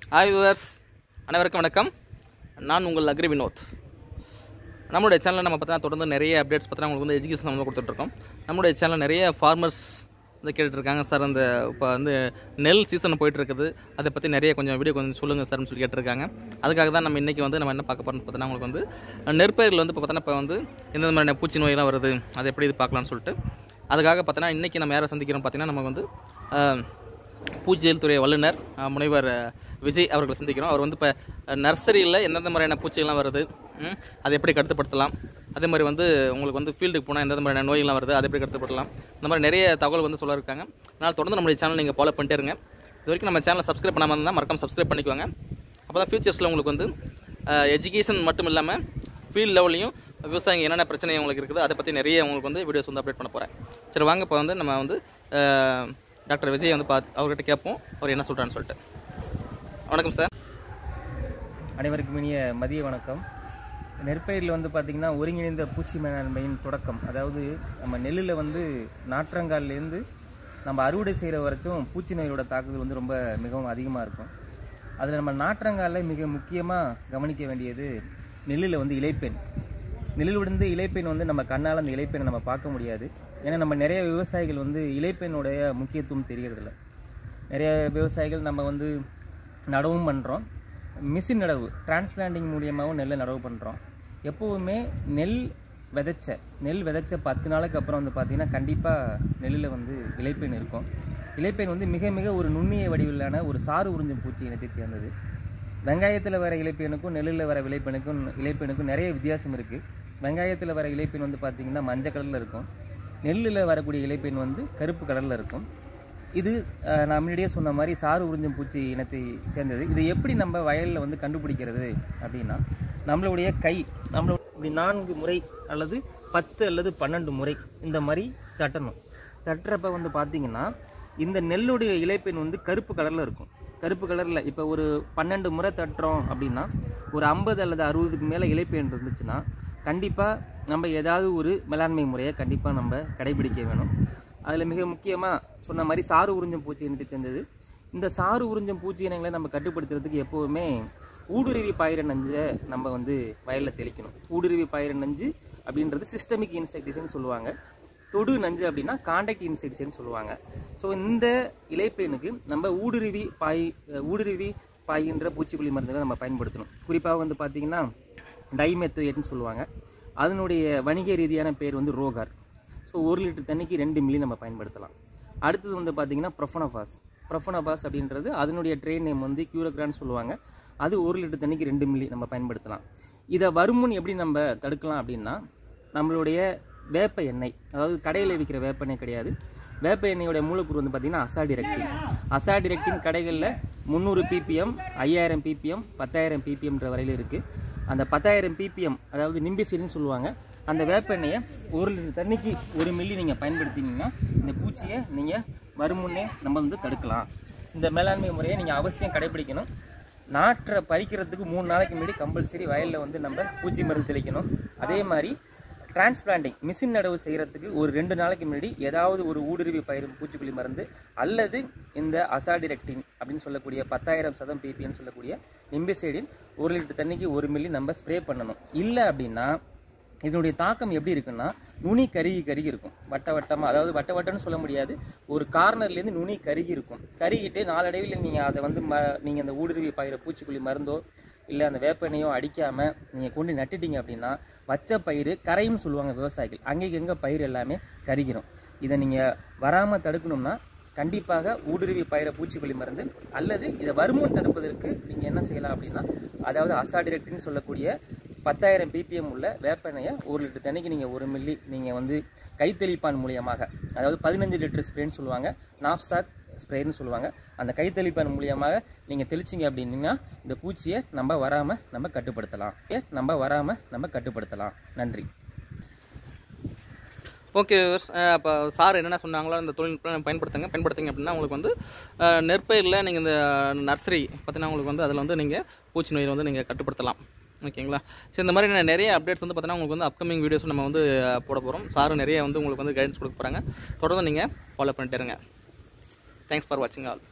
hi viewers அனைவருக்கும் வணக்கம் நான் உங்கள் அக்ரி வினோத் நம்மளுடைய சேனலில் நம்ம பார்த்தீங்கன்னா தொடர்ந்து நிறைய அப்டேட்ஸ் பார்த்தீங்கன்னா உங்களுக்கு வந்து எஜுகேஷன் நம்ம கொடுத்துட்ருக்கோம் நம்மளுடைய சேனலில் நிறைய ஃபார்மர்ஸ் வந்து கேட்டுட்ருக்காங்க சார் அந்த இப்போ வந்து நெல் சீசன் போயிட்டு இருக்குது அதை பற்றி நிறைய கொஞ்சம் வீடியோ கொஞ்சம் சொல்லுங்கள் சார்னு சொல்லி கேட்டிருக்காங்க அதுக்காக தான் நம்ம இன்றைக்கி வந்து நம்ம என்ன பார்க்க போகிறோம்னு பார்த்தீங்கன்னா உங்களுக்கு வந்து நெற்பயிரில் வந்து இப்போ பார்த்தீங்கன்னா இப்போ வந்து எந்தெந்த மாதிரியான பூச்சி நோயெல்லாம் வருது அதை எப்படி இது பார்க்கலாம்னு சொல்லிட்டு அதுக்காக பார்த்தீங்கன்னா இன்றைக்கி நம்ம யாரை சந்திக்கிறோம் பார்த்தீங்கன்னா நம்ம வந்து அஹ், பூச்சியியல் துறை வல்லுநர் அஹ், முனைவர் அஹ், விஜய் அவர்களை சந்திக்கிறோம் அவர் வந்து இப்போ நர்சரியில் எந்தெந்த மாதிரியான பூச்சிகள்லாம் வருது ம், அதை எப்படி கட்டுப்படுத்தலாம் அதே மாதிரி வந்து உங்களுக்கு வந்து ஃபீல்டுக்கு போனால் எந்தெந்த மாதிரியான நோய்கள்லாம் வருது அதை எப்படி கட்டுப்படுத்தலாம் இந்த மாதிரி நிறைய தகவல் வந்து சொல்ல இருக்காங்க அதனால் தொடர்ந்து நம்மளுடைய சேனல் நீங்கள் ஃபாலோ பண்ணிட்டே இருங்க இது வரைக்கும் நம்ம சேனலை சப்ஸ்கிரைப் பண்ணாமல் இருந்தால் மறக்காம சப்ஸ்கிரைப் பண்ணிக்குவாங்க அப்போ தான் ஃபியூச்சர்ஸில் உங்களுக்கு வந்து எஜுகேஷன் மட்டும் இல்லாமல் ஃபீல்ட் லெவல்லையும் விவசாயிங்க என்னென்ன பிரச்சனை உங்களுக்கு இருக்குது அதை பற்றி நிறைய உங்களுக்கு வந்து வீடியோஸ் வந்து அப்டேட் பண்ண போகிறேன் சரி வாங்க இப்போ வந்து நம்ம வந்து அஹ், டாக்டர் விஜய் வந்து பார்த்து அவர்கிட்ட கேட்போம் அவர் என்ன சொல்கிறான்னு சொல்லிட்டு வணக்கம் சார் அனைவருக்கும் இனிய மதிய வணக்கம் நெற்பயிரில் வந்து பார்த்திங்கன்னா ஒருங்கிணைந்த பூச்சி மேலாண்மையின் தொடக்கம் அதாவது நம்ம நெல்லில் வந்து நாற்றங்கால்லேருந்து நம்ம அறுவடை செய்கிற வரைக்கும் பூச்சி நோயோட தாக்குதல் வந்து ரொம்ப மிகவும் அதிகமாக இருக்கும் அதில் நம்ம நாற்றங்காலில் மிக முக்கியமாக கவனிக்க வேண்டியது நெல்லில் வந்து இலைப்பெண் நெல்லில் விழுந்து இலைப்பெண் வந்து நம்ம கண்ணால் அந்த இலைப்பெண்ணை நம்ம பார்க்க முடியாது ஏன்னா நம்ம நிறைய விவசாயிகள் வந்து இலைப்பெண்ணுடைய முக்கியத்துவம் தெரியறதில்ல நிறைய விவசாயிகள் நம்ம வந்து நடவும் பண்ணுறோம் மிஷின் நடவு டிரான்ஸ்பிளான்டிங் மூலியமாகவும் நெல்லை நடவு பண்ணுறோம் எப்போவுமே நெல் விதைச்ச நெல் விதைச்ச பத்து நாளுக்கு அப்புறம் வந்து பார்த்திங்கன்னா கண்டிப்பாக நெல்லில் வந்து இலைப்பெண் இருக்கும் இலைப்பெண் வந்து மிக மிக ஒரு நுண்ணிய வடிவிலான ஒரு சாறு உறிஞ்சும் பூச்சி இனத்தை சேர்ந்தது வெங்காயத்தில் வர இலைப்பெண்ணுக்கும் நெல்லில் வர விளைப்பெண்ணுக்கும் இலைப்பெண்ணுக்கும் நிறைய வித்தியாசம் இருக்குது வெங்காயத்தில் வர இலைப்பெண் வந்து பார்த்திங்கன்னா மஞ்சள் கலரில் இருக்கும் நெல்லில் வரக்கூடிய இலைப்பெண் வந்து கருப்பு கலரில் இருக்கும் இது அஹ், நான் முன்னாடியே சொன்ன மாதிரி சாறு உறிஞ்சும் பூச்சி இனத்தை சேர்ந்தது இதை எப்படி நம்ம வயலில் வந்து கண்டுபிடிக்கிறது அப்படின்னா நம்மளுடைய கை நம்மளோட இப்படி நான்கு முறை அல்லது பத்து அல்லது பன்னெண்டு முறை இந்த மாதிரி தட்டணும் தட்டுறப்ப வந்து பார்த்தீங்கன்னா இந்த நெல்லுடைய இலைப்பெண் வந்து கருப்பு கலரில் இருக்கும் கருப்பு கலரில் இப்போ ஒரு பன்னெண்டு முறை தட்டுறோம் அப்படின்னா ஒரு ஐம்பது அல்லது அறுபதுக்கு மேலே இலைப்பெண் இருந்துச்சுன்னா கண்டிப்பாக நம்ம ஏதாவது ஒரு மேலாண்மை முறையை கண்டிப்பாக நம்ம கடைபிடிக்க வேணும் அதில் மிக முக்கியமாக சொன்ன மாதிரி சாறு உறிஞ்சும் பூச்சி இனத்தை சேர்ந்தது இந்த சாறு உறிஞ்சும் பூச்சி இனங்களை நம்ம கட்டுப்படுத்துறதுக்கு எப்போவுமே ஊடுருவி பாயிர நஞ்சை நம்ம வந்து வயலில் தெளிக்கணும் ஊடுருவி பாயிர நஞ்சு அப்படின்றது சிஸ்டமிக் இன்செக்டிசைன்னு சொல்லுவாங்க தொடு நஞ்சு அப்படின்னா காண்டாக்ட் இன்செக்டிசைன்னு சொல்லுவாங்க ஸோ இந்த இலைப்பெண்ணுக்கு நம்ம ஊடுருவி பாய் ஊடுருவி பாய்கின்ற பூச்சிக்கொல்லி மருந்துகளை நம்ம பயன்படுத்தணும் குறிப்பாக வந்து பார்த்திங்கன்னா டைமெத்தேட்னு சொல்லுவாங்க அதனுடைய வணிக ரீதியான பேர் வந்து ரோகார் ஸோ ஒரு லிட்டர் தண்ணிக்கு ரெண்டு மில்லி நம்ம பயன்படுத்தலாம் அடுத்தது வந்து பார்த்திங்கன்னா ப்ரொஃபனோபாஸ் ப்ரொஃபனோபாஸ் அப்படின்றது அதனுடைய ட்ரெயின் நேம் வந்து கியூரோக்ரான்னு சொல்லுவாங்க அது ஒரு லிட்டர் தண்ணிக்கு ரெண்டு மில்லி நம்ம பயன்படுத்தலாம் இதை வருமுன் எப்படி நம்ம தடுக்கலாம் அப்படின்னா நம்மளுடைய வேப்ப எண்ணெய் அதாவது கடையில் விற்கிற வேப்ப எண்ணெய் கிடையாது வேப்ப எண்ணெயோட மூலக்கூறு வந்து பார்த்திங்கன்னா அசாடிரெக்டின் அசாடிரெக்டின் கடைகளில் முந்நூறு பிபிஎம் ஐயாயிரம் பிபிஎம் பத்தாயிரம் பிபிஎம்ன்ற வரையில் இருக்குது அந்த பத்தாயிரம் பிபிஎம் அதாவது நிம்பிசின்னு சொல்லுவாங்க அந்த வேப்பெண்ணெயை ஒரு லிட்டர் தண்ணிக்கு ஒரு மில்லி நீங்கள் பயன்படுத்தினீங்கன்னா இந்த பூச்சியை நீங்கள் வருமுன்னே நம்ம வந்து தடுக்கலாம் இந்த மேலாண்மை முறையை நீங்கள் அவசியம் கடைபிடிக்கணும் நாற்றை பறிக்கிறதுக்கு மூணு நாளைக்கு முன்னாடி கம்பல்சரி வயலில் வந்து நம்ம பூச்சி மருந்து தெளிக்கணும் அதே மாதிரி டிரான்ஸ்பிளான்டிங் மிஷின் நடவு செய்கிறதுக்கு ஒரு ரெண்டு நாளைக்கு முன்னாடி ஏதாவது ஒரு ஊடுருவி பயிரும் பூச்சிக்கொல்லி மருந்து அல்லது இந்த அசாடிரெக்டின் அப்படின்னு சொல்லக்கூடிய பத்தாயிரம் சதம் பிபின்னு சொல்லக்கூடிய நிம்பிசைடின் ஒரு லிட்டர் தண்ணிக்கு ஒரு மில்லி நம்ம ஸ்ப்ரே பண்ணணும் இல்லை அப்படின்னா இதனுடைய தாக்கம் எப்படி இருக்குன்னா நுனி கருகி கருகி இருக்கும் வட்ட வட்டமாக அதாவது வட்ட வட்டம்னு சொல்ல முடியாது ஒரு கார்னர்லேருந்து நுனி கருகி இருக்கும் கருகிட்டு நாளடைவில் நீங்கள் அதை வந்து ம நீங்கள் அந்த ஊடுருவி பாயிற பூச்சிக்கொல்லி மருந்தோ இல்லை அந்த வேப்பெண்ணையோ அடிக்காமல் நீங்கள் கொண்டு நட்டுட்டீங்க அப்படின்னா வச்ச பயிர் கரையும்னு சொல்லுவாங்க விவசாயிகள் அங்கேக்கு எங்கே பயிர் எல்லாமே கருகிரும் இதை நீங்கள் வராமல் தடுக்கணும்னா கண்டிப்பாக ஊடுருவி பயிர பூச்சிக்கொல்லி மருந்து அல்லது இதை வருமுன் தடுப்பதற்கு நீங்கள் என்ன செய்யலாம் அப்படின்னா அதாவது அசாடிரெக்டின்னு சொல்லக்கூடிய பத்தாயிரம் பிபிஎம் உள்ள வேப்பெண்ணெயை ஒரு லிட்டர் தண்ணிக்கு நீங்கள் ஒரு மில்லி நீங்கள் வந்து கைத்தெளிப்பான் மூலியமாக அதாவது பதினஞ்சு லிட்டர் ஸ்ப்ரேன்னு சொல்லுவாங்க நாப்சாக் ஸ்ப்ரேன்னு சொல்லுவாங்க அந்த கைத்தெளிப்பான் மூலியமாக நீங்கள் தெளிச்சிங்க அப்படின்னா இந்த பூச்சியை நம்ம வராமல் நம்ம கட்டுப்படுத்தலாம் ஏ, நம்ம வராமல் நம்ம கட்டுப்படுத்தலாம் நன்றி ஓகே அப்போ சார் என்னென்ன சொன்னாங்களோ அந்த தொழில்நுட்பம் பயன்படுத்துங்க பயன்படுத்துங்க அப்படின்னா உங்களுக்கு வந்து அஹ், நெற்பயிரில் நீங்கள் இந்த நர்சரி பார்த்தீங்கன்னா உங்களுக்கு வந்து அதில் வந்து நீங்கள் பூச்சி நோயை வந்து நீங்கள் கட்டுப்படுத்தலாம் ஓகேங்களா சரி இந்த மாதிரி நிறைய அப்டேட்ஸ் வந்து பார்த்தீங்கன்னா உங்களுக்கு வந்து அப்கமிங் வீடியோஸ் நம்ம வந்து அஹ், போட போகிறோம் சாரும் நிறைய வந்து உங்களுக்கு வந்து கைடன்ஸ் கொடுக்க போகிறாங்க தொடர்ந்து நீங்கள் ஃபாலோ பண்ணிட்டு இருங்க தேங்க்ஸ் ஃபார் வாட்சிங் ஆல்